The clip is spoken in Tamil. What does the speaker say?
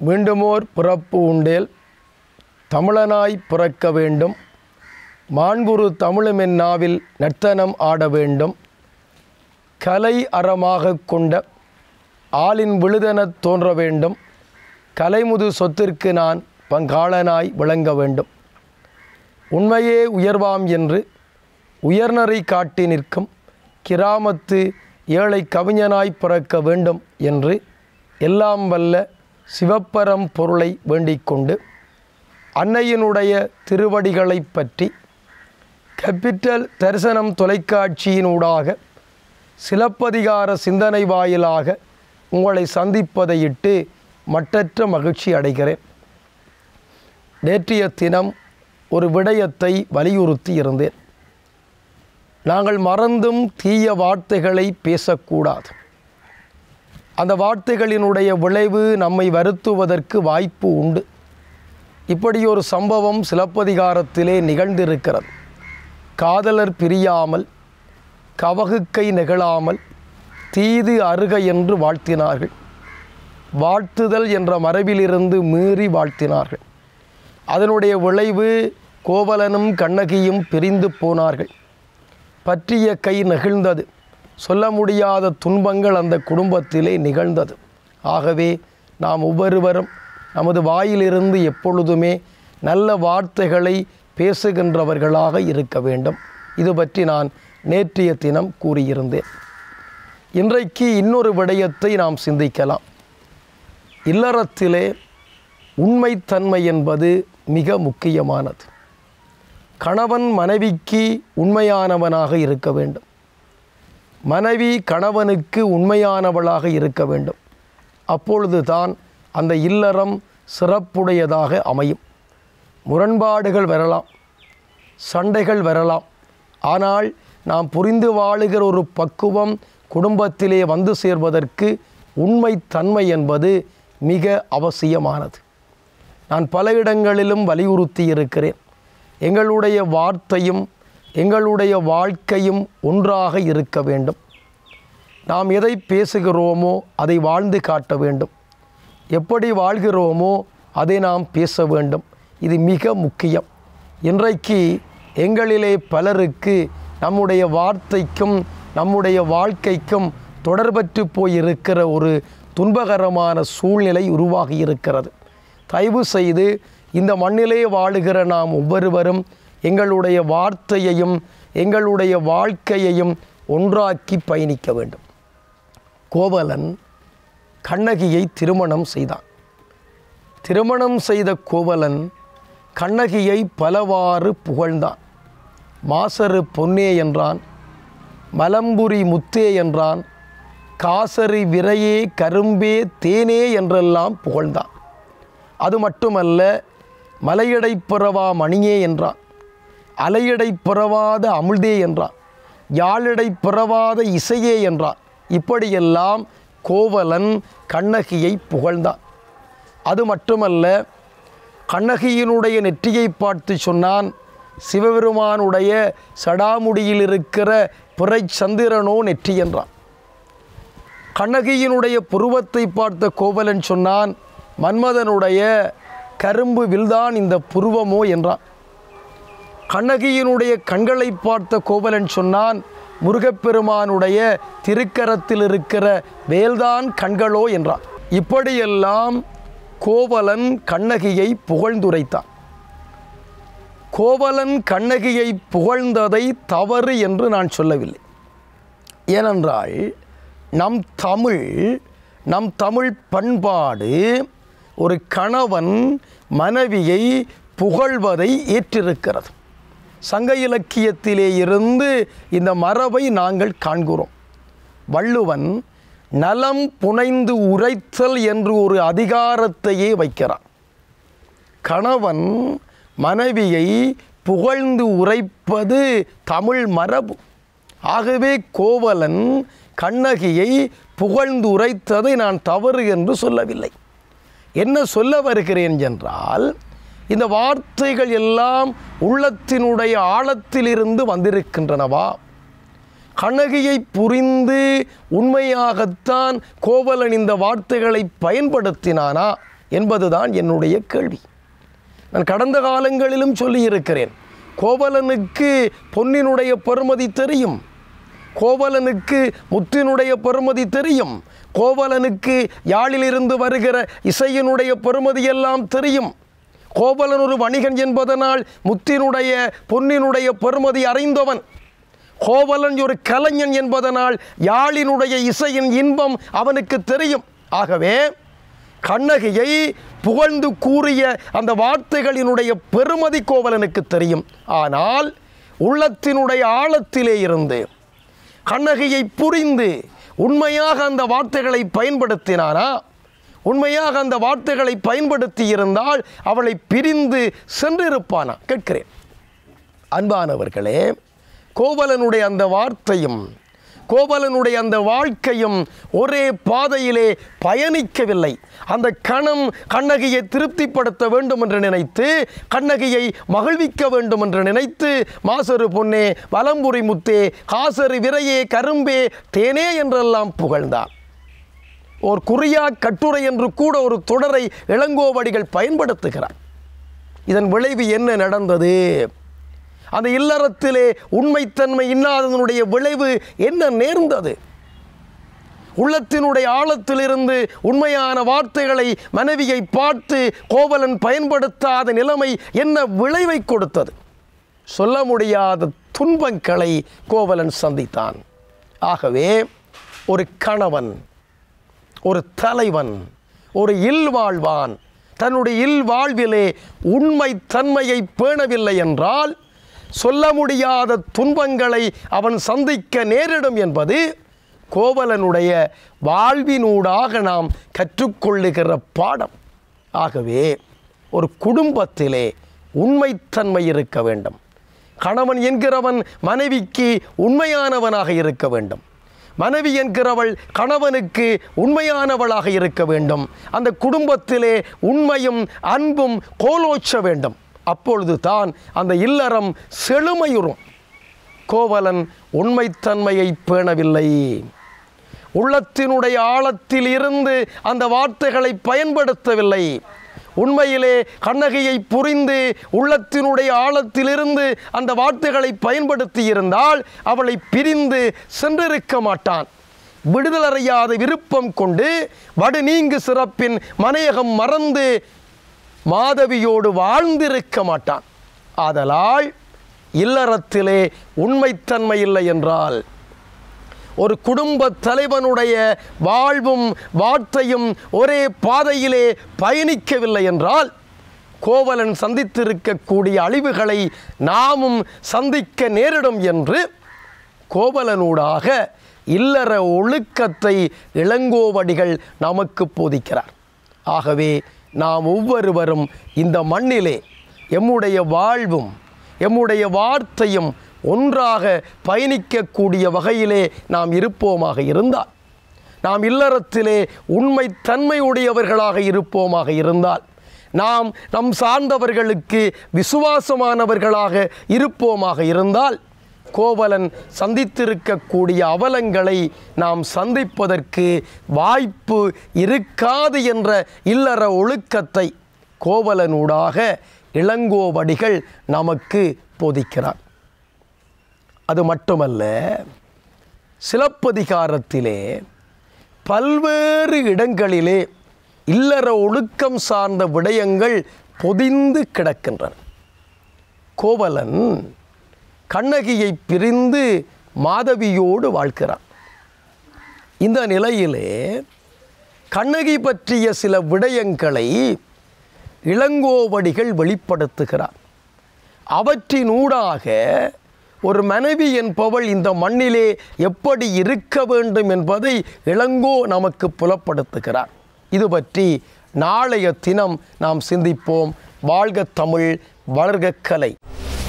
மீண்டுமோர் பிறப்பு உண்டேல் தமிழனாய் பிறக்க வேண்டும் மாண்புரு தமிழுமென் நாவில் நர்த்தனம் ஆட வேண்டும் கலை அறமாகக் கொண்ட ஆளின் விழுதெனத் தோன்ற வேண்டும் கலைமுது சொத்திற்கு நான் பங்காளனாய் விளங்க வேண்டும் உண்மையே உயர்வாம் என்று உயர்நறை காட்டி நிற்கும் கிராமத்து ஏழை கவிஞனாய் பிறக்க வேண்டும் என்று எல்லாம் வல்ல சிவப்பரம் பொருளை வேண்டிக் கொண்டு அன்னையினுடைய திருவடிகளைப் பற்றி கேபிட்டல் தரிசனம் தொலைக்காட்சியினூடாக சிலப்பதிகார சிந்தனை வாயிலாக உங்களை சந்திப்பதையிட்டு மட்டற்ற மகிழ்ச்சி அடைகிறேன் நேற்றைய தினம் ஒரு விடயத்தை வலியுறுத்தி இருந்தேன் நாங்கள் மறந்தும் தீய வார்த்தைகளை பேசக்கூடாது அந்த வார்த்தைகளினுடைய விளைவு நம்மை வருத்துவதற்கு வாய்ப்பு உண்டு இப்படி ஒரு சம்பவம் சிலப்பதிகாரத்திலே நிகழ்ந்திருக்கிறது காதலர் பிரியாமல் கவகுக்கை நிகழாமல் தீது அருக என்று வாழ்த்தினார்கள் வாழ்த்துதல் என்ற மரபிலிருந்து மீறி வாழ்த்தினார்கள் அதனுடைய விளைவு கோவலனும் கண்ணகியும் பிரிந்து போனார்கள் பற்றிய கை நெகிழ்ந்தது சொல்ல முடியாத துன்பங்கள் அந்த குடும்பத்திலே நிகழ்ந்தது ஆகவே நாம் ஒவ்வொருவரும் நமது வாயிலிருந்து எப்பொழுதுமே நல்ல வார்த்தைகளை பேசுகின்றவர்களாக இருக்க வேண்டும் இது பற்றி நான் நேற்றைய தினம் கூறியிருந்தேன் இன்றைக்கு இன்னொரு விடயத்தை நாம் சிந்திக்கலாம் இல்லறத்திலே உண்மைத்தன்மை என்பது மிக முக்கியமானது கணவன் மனைவிக்கு உண்மையானவனாக இருக்க வேண்டும் மனைவி கணவனுக்கு உண்மையானவளாக இருக்க வேண்டும் அப்பொழுதுதான் அந்த இல்லறம் சிறப்புடையதாக அமையும் முரண்பாடுகள் வரலாம் சண்டைகள் வரலாம் ஆனால் நாம் புரிந்து வாழுகிற ஒரு பக்குவம் குடும்பத்திலே வந்து சேர்வதற்கு உண்மைத்தன்மை என்பது மிக அவசியமானது நான் பல இடங்களிலும் வலியுறுத்தி இருக்கிறேன் எங்களுடைய வார்த்தையும் எங்களுடைய வாழ்க்கையும் ஒன்றாக இருக்க வேண்டும் நாம் எதை பேசுகிறோமோ அதை வாழ்ந்து காட்ட வேண்டும் எப்படி வாழ்கிறோமோ அதை நாம் பேச வேண்டும் இது மிக முக்கியம் இன்றைக்கு எங்களிலே பலருக்கு நம்முடைய வார்த்தைக்கும் நம்முடைய வாழ்க்கைக்கும் தொடர்பற்று போயிருக்கிற ஒரு துன்பகரமான சூழ்நிலை உருவாகி இருக்கிறது தயவு செய்து இந்த மண்ணிலே வாழுகிற நாம் ஒவ்வொருவரும் எங்களுடைய வார்த்தையையும் எங்களுடைய வாழ்க்கையையும் ஒன்றாக்கி பயணிக்க வேண்டும் கோவலன் கண்ணகியை திருமணம் செய்தான் திருமணம் செய்த கோவலன் கண்ணகியை பலவாறு புகழ்ந்தான் மாசரு பொன்னே என்றான் மலம்புரி முத்தே என்றான் காசரி விரையே கரும்பே தேனே என்றெல்லாம் புகழ்ந்தான் அது மட்டுமல்ல மலையடை பிறவா மணியே என்றான் அலையடை பிறவாத அமுழ்தே என்றான் யாழடை பிறவாத இசையே என்றான் இப்படியெல்லாம் கோவலன் கண்ணகியை புகழ்ந்தான் அது மட்டுமல்ல கண்ணகியினுடைய நெற்றியை பார்த்து சொன்னான் சிவபெருமானுடைய சடாமுடியில் இருக்கிற பிறை சந்திரனோ நெற்றி என்றான் கண்ணகியினுடைய புருவத்தை பார்த்த கோவலன் சொன்னான் மன்மதனுடைய கரும்பு வில்தான் இந்த புருவமோ என்றான் கண்ணகியினுடைய கண்களை பார்த்த கோவலன் சொன்னான் முருகப்பெருமானுடைய திருக்கரத்தில் இருக்கிற வேல்தான் கண்களோ என்றான் இப்படியெல்லாம் கோவலன் கண்ணகியை புகழ்ந்துரைத்தான் கோவலன் கண்ணகியை புகழ்ந்ததை தவறு என்று நான் சொல்லவில்லை ஏனென்றால் நம் தமிழ் நம் தமிழ் பண்பாடு ஒரு கணவன் மனைவியை புகழ்வதை ஏற்றிருக்கிறது சங்க இலக்கியத்திலே இருந்து இந்த மரபை நாங்கள் காண்கிறோம் வள்ளுவன் நலம் புனைந்து உரைத்தல் என்று ஒரு அதிகாரத்தையே வைக்கிறான் கணவன் மனைவியை புகழ்ந்து உரைப்பது தமிழ் மரபு ஆகவே கோவலன் கண்ணகியை புகழ்ந்து உரைத்ததை நான் தவறு என்று சொல்லவில்லை என்ன சொல்ல வருகிறேன் என்றால் இந்த வார்த்தைகள் எல்லாம் உள்ளத்தினுடைய ஆழத்திலிருந்து வந்திருக்கின்றனவா கண்ணகியை புரிந்து உண்மையாகத்தான் கோவலன் இந்த வார்த்தைகளை பயன்படுத்தினானா என்பதுதான் என்னுடைய கேள்வி நான் கடந்த காலங்களிலும் சொல்லியிருக்கிறேன் கோவலனுக்கு பொன்னினுடைய பெருமதி தெரியும் கோவலனுக்கு முத்தினுடைய பெருமதி தெரியும் கோவலனுக்கு யாழிலிருந்து வருகிற இசையினுடைய பெருமதி எல்லாம் தெரியும் கோவலன் ஒரு வணிகன் என்பதனால் முத்தினுடைய பொன்னினுடைய பெருமதி அறிந்தவன் கோவலன் ஒரு கலைஞன் என்பதனால் யாழினுடைய இசையின் இன்பம் அவனுக்கு தெரியும் ஆகவே கண்ணகியை புகழ்ந்து கூறிய அந்த வார்த்தைகளினுடைய பெருமதி கோவலனுக்கு தெரியும் ஆனால் உள்ளத்தினுடைய ஆழத்திலே இருந்து கண்ணகியை புரிந்து உண்மையாக அந்த வார்த்தைகளை பயன்படுத்தினானா உண்மையாக அந்த வார்த்தைகளை பயன்படுத்தி இருந்தால் அவளை பிரிந்து சென்றிருப்பானா கேட்கிறேன் அன்பானவர்களே கோவலனுடைய அந்த வார்த்தையும் கோவலனுடைய அந்த வாழ்க்கையும் ஒரே பாதையிலே பயணிக்கவில்லை அந்த கணம் கண்ணகியை திருப்திப்படுத்த வேண்டும் என்று நினைத்து கண்ணகியை மகிழ்விக்க வேண்டும் என்று நினைத்து மாசரு பொன்னே வலம்புரி முத்தே காசரு விரையே கரும்பே தேனே என்றெல்லாம் புகழ்ந்தான் ஓர் குறியா கட்டுரை என்று கூட ஒரு தொடரை இளங்கோவடிகள் பயன்படுத்துகிறார் இதன் விளைவு என்ன நடந்தது அந்த இல்லறத்திலே உண்மைத்தன்மை இன்னாததனுடைய விளைவு என்ன நேர்ந்தது உள்ளத்தினுடைய ஆழத்திலிருந்து உண்மையான வார்த்தைகளை மனைவியை பார்த்து கோவலன் பயன்படுத்தாத நிலைமை என்ன விளைவை கொடுத்தது சொல்ல முடியாத துன்பங்களை கோவலன் சந்தித்தான் ஆகவே ஒரு கணவன் ஒரு தலைவன் ஒரு இல்வாழ்வான் தன்னுடைய இல்வாழ்விலே உண்மை தன்மையை பேணவில்லை என்றால் சொல்ல முடியாத துன்பங்களை அவன் சந்திக்க நேரிடும் என்பது கோவலனுடைய வாழ்வினூடாக நாம் கற்றுக்கொள்ளுகிற பாடம் ஆகவே ஒரு குடும்பத்திலே உண்மைத்தன்மை இருக்க வேண்டும் கணவன் என்கிறவன் மனைவிக்கு உண்மையானவனாக இருக்க வேண்டும் மனைவி என்கிறவள் கணவனுக்கு உண்மையானவளாக இருக்க வேண்டும் அந்த குடும்பத்திலே உண்மையும் அன்பும் கோலோச்ச வேண்டும் அப்பொழுது தான் அந்த இல்லறம் செழுமையுறும் கோவலன் உண்மைத்தன்மையை பேணவில்லை உள்ளத்தினுடைய ஆழத்தில் இருந்து அந்த வார்த்தைகளை பயன்படுத்தவில்லை உண்மையிலே கண்ணகியை புரிந்து உள்ளத்தினுடைய ஆழத்திலிருந்து அந்த வார்த்தைகளை பயன்படுத்தி இருந்தால் அவளை பிரிந்து சென்றிருக்க மாட்டான் விடுதலறையாத விருப்பம் கொண்டு வடு நீங்கு சிறப்பின் மனையகம் மறந்து மாதவியோடு வாழ்ந்திருக்க மாட்டான் ஆதலால் இல்லறத்திலே உண்மைத்தன்மை இல்லை என்றால் ஒரு குடும்ப தலைவனுடைய வாழ்வும் வார்த்தையும் ஒரே பாதையிலே பயணிக்கவில்லை என்றால் கோவலன் சந்தித்திருக்கக்கூடிய அழிவுகளை நாமும் சந்திக்க நேரிடும் என்று கோவலனூடாக இல்லற ஒழுக்கத்தை இளங்கோவடிகள் நமக்கு போதிக்கிறார் ஆகவே நாம் ஒவ்வொருவரும் இந்த மண்ணிலே எம்முடைய வாழ்வும் எம்முடைய வார்த்தையும் ஒன்றாக பயணிக்கக்கூடிய வகையிலே நாம் இருப்போமாக இருந்தால் நாம் இல்லறத்திலே உண்மை தன்மையுடையவர்களாக இருப்போமாக இருந்தால் நாம் நம் சார்ந்தவர்களுக்கு விசுவாசமானவர்களாக இருப்போமாக இருந்தால் கோவலன் சந்தித்திருக்கக்கூடிய அவலங்களை நாம் சந்திப்பதற்கு வாய்ப்பு இருக்காது என்ற இல்லற ஒழுக்கத்தை கோவலனூடாக இளங்கோவடிகள் நமக்கு போதிக்கிறார் அது மட்டுமல்ல சிலப்பதிகாரத்திலே பல்வேறு இடங்களிலே இல்லற ஒழுக்கம் சார்ந்த விடயங்கள் பொதிந்து கிடக்கின்றன கோவலன் கண்ணகியை பிரிந்து மாதவியோடு வாழ்கிறான் இந்த நிலையிலே கண்ணகி பற்றிய சில விடயங்களை இளங்கோவடிகள் வெளிப்படுத்துகிறார் அவற்றினூடாக ஒரு மனைவி என்பவள் இந்த மண்ணிலே எப்படி இருக்க வேண்டும் என்பதை இளங்கோ நமக்கு புலப்படுத்துகிறார் இது பற்றி நாளைய தினம் நாம் சிந்திப்போம் வாழ்க தமிழ் வளர்க கலை